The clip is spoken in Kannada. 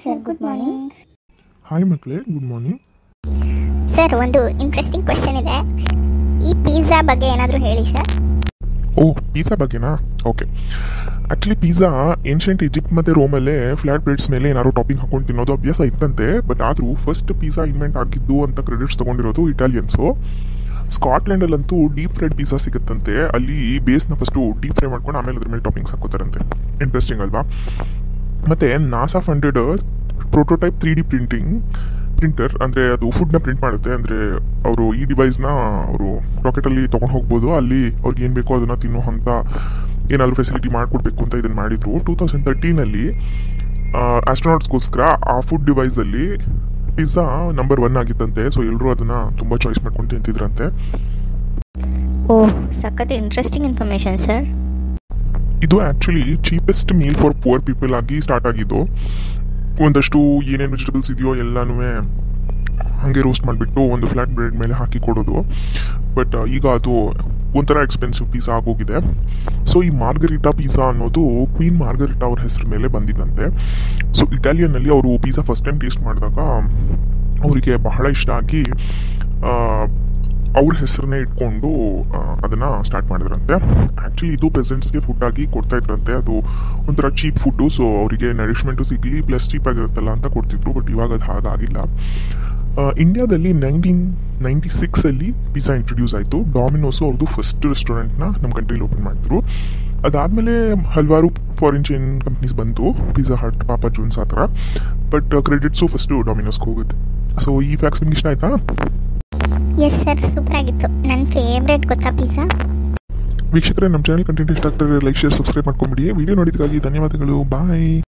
ಸರ್ ಗುಡ್ ಮಾರ್ನಿಂಗ್ ಹಾಯ್ ಮಕ್ಕಳೇ ಗುಡ್ ಮಾರ್ನಿಂಗ್ ಸರ್ ಒಂದು ಇಂಟ್ರೆಸ್ಟಿಂಗ್ ಕ್ವೆಶನ್ ಇದೆ ಈ ಪಿಜ್ಜಾ ಬಗ್ಗೆ ಏನಾದರೂ ಹೇಳಿ ಸರ್ ಓ ಪಿಜ್ಜಾ ಬಗ್ಗೆನಾ okay actually pizza ancient Egypt ಮತ್ತು ರೋಮಲ್ಲೇ ಫ್ಲಾಟ್ ಬ್ರೆಡ್ಸ್ ಮೇಲೆ ಏನಾದ್ರು ಟಾಪಿಂಗ್ ಹಾಕೊಂಡು ತಿನ್ನೋದು ಅಭ್ಯಾಸ ಇತ್ತಂತೆ ಬಟ್ ಆದರೂ ಫಸ್ಟ್ ಪಿಜ್ಜಾ ಇನ್ವೆಂಟ್ ಆಗಿದ್ದು ಅಂತ ಕ್ರೆಡಿಟ್ಸ್ ತೊಗೊಂಡಿರೋದು ಇಟಾಲಿಯನ್ಸು ಸ್ಕಾಟ್ಲ್ಯಾಂಡಲ್ಲಂತೂ ಡೀಪ್ ಫ್ರೈಡ್ ಪಿಜ್ಜಾ ಸಿಗುತ್ತಂತೆ ಅಲ್ಲಿ ಬೇಸ್ನ ಫಸ್ಟು ಡೀಪ್ ಫ್ರೈ ಮಾಡ್ಕೊಂಡು ಆಮೇಲೆ ಅದ್ರ ಮೇಲೆ ಟಾಪಿಂಗ್ಸ್ ಹಾಕೋತಾರಂತೆ ಇಂಟ್ರೆಸ್ಟಿಂಗ್ ಅಲ್ವಾ ಮತ್ತು NASA funded prototype three D printing printer ಅಂದರೆ ಅದು ಫುಡ್ನ ಪ್ರಿಂಟ್ ಮಾಡುತ್ತೆ ಅಂದರೆ ಅವರು ಈ ಡಿವೈಸ್ನ ಅವರು ರಾಕೆಟಲ್ಲಿ ತೊಗೊಂಡು ಹೋಗ್ಬೋದು ಅಲ್ಲಿ ಅವ್ರಿಗೆ ಏನು ಬೇಕೋ ಅದನ್ನು ತಿನ್ನೋ ಅಂತ ಏನಾದರೂ ಫೆಸಿಲಿಟಿ ಮಾಡಿಕೊಡ್ಬೇಕು ಅಂತ ಇದನ್ನು ಮಾಡಿದರು ಟೂ ತೌಸಂಡ್ ತರ್ಟೀನಲ್ಲಿ ಆಸ್ಟ್ರೋನಾಟ್ಸ್ಗೋಸ್ಕರ ಆ ಫುಡ್ ಡಿವೈಸಲ್ಲಿ ಪಿಜ್ಜಾ ನಂಬರ್ ಒನ್ ಆಗಿತ್ತಂತೆ ಸೊ ಎಲ್ಲರೂ ಅದನ್ನು ತುಂಬ ಚಾಯ್ಸ್ ಮಾಡ್ಕೊಂಡು ತಿಂತಿದ್ರಂತೆ ಓಹ್ ಸಖತ್ ಇಂಟ್ರೆಸ್ಟಿಂಗ್ ಇನ್ಫಾರ್ಮೇಷನ್ ಸರ್ ಇದು actually cheapest meal for poor people ಆಗಿ ಸ್ಟಾರ್ಟ್ ಆಗಿದ್ದು ಒಂದಷ್ಟು ಏನೇನು ವೆಜಿಟೇಬಲ್ಸ್ ಇದೆಯೋ ಎಲ್ಲನೂ ಹಾಗೆ ರೋಸ್ಟ್ ಮಾಡಿಬಿಟ್ಟು ಒಂದು ಫ್ಲಾಟ್ ಬ್ರೆಡ್ ಮೇಲೆ ಹಾಕಿ ಕೊಡೋದು ಬಟ್ ಈಗ ಅದು ಒಂಥರ ಎಕ್ಸ್ಪೆನ್ಸಿವ್ ಪಿಜ್ಜಾ ಆಗೋಗಿದೆ ಸೊ ಈ ಮಾರ್ಗರಿಟಾ ಪಿಜ್ಜಾ ಅನ್ನೋದು ಕ್ವೀನ್ ಮಾರ್ಗರಿಟಾ ಅವ್ರ ಹೆಸರು ಮೇಲೆ ಬಂದಿದ್ದಂತೆ ಸೊ ಇಟಾಲಿಯನ್ನಲ್ಲಿ ಅವರು ಪಿಜ್ಜಾ ಫಸ್ಟ್ ಟೈಮ್ ಟೇಸ್ಟ್ ಮಾಡಿದಾಗ ಅವರಿಗೆ ಬಹಳ ಇಷ್ಟ ಆಗಿ ಆ, ಅವ್ರ ಹೆಸರನ್ನೇ ಇಟ್ಕೊಂಡು ಅದನ್ನು ಸ್ಟಾರ್ಟ್ ಮಾಡಿದ್ರಂತೆ ಆ್ಯಕ್ಚುಲಿ ಇದು ಪ್ರೆಸೆಂಟ್ಸ್ಗೆ ಫುಡ್ ಆಗಿ ಕೊಡ್ತಾ ಇದ್ರಂತೆ ಅದು ಒಂಥರ ಚೀಪ್ ಫುಡ್ಡು ಸೊ ಅವರಿಗೆ ನರಿಶ್ಮೆಂಟು ಸಿಗಲಿ ಪ್ಲಸ್ ಚೀಪ್ ಆಗಿರುತ್ತಲ್ಲ ಅಂತ ಕೊಡ್ತಿದ್ರು ಬಟ್ ಇವಾಗ ಅದು ಹಾಗಾಗಿಲ್ಲ ಆ, ಇಂಡಿಯಾದಲ್ಲಿ ನೈನ್ಟೀನ್ ನೈಂಟಿ ಸಿಕ್ಸಲ್ಲಿ ಪಿಜ್ಜಾ ಇಂಟ್ರೊಡ್ಯೂಸ್ ಆಯಿತು ಡಾಮಿನೋಸು ಅವ್ರದ್ದು ಫಸ್ಟ್ ರೆಸ್ಟೋರೆಂಟ್ನ ನಮ್ಮ ಕಂಟ್ರಿಲಿ ಓಪನ್ ಮಾಡಿದ್ರು ಅದಾದಮೇಲೆ ಹಲವಾರು ಫಾರಿನ್ ಚೈನ್ ಕಂಪ್ನೀಸ್ ಬಂತು ಪಿಜ್ಜಾ ಹಟ್ ಪಾಪಾ ಜೂನ್ಸ್ ಆ ಥರ ಬಟ್ ಕ್ರೆಡಿಟ್ಸು ಫಸ್ಟು ಡಾಮಿನೋಸ್ಗೆ ಹೋಗುತ್ತೆ ಸೊ ಈ ಫ್ಯಾಕ್ಸ್ ನಿಮ್ಗೆ ಇಷ್ಟ ಆಯ್ತಾ ಎಸ್ ಸರ್ ಸೂಪರ್ ಆಗಿತ್ತು ನನ್ನ ಫೇವ್ರೇಟ್ ಗೊತ್ತಾ ಪಿಜ್ಜಾ ವೀಕ್ಷಕರೇ ನಮ್ಮ ಚಾನಲ್ ಕಂಟೆಂಟ್ ಇಷ್ಟ ಆಗ್ತಾರೆ ಲೈಕ್ ಶೇರ್ ಸಬ್ಸ್ಕ್ರೈಬ್ ಮಾಡ್ಕೊಂಬಿಡಿ ವಿಡಿಯೋ ನೋಡಿದ್ಗಾಗಿ ಧನ್ಯವಾದಗಳು ಬಾಯ್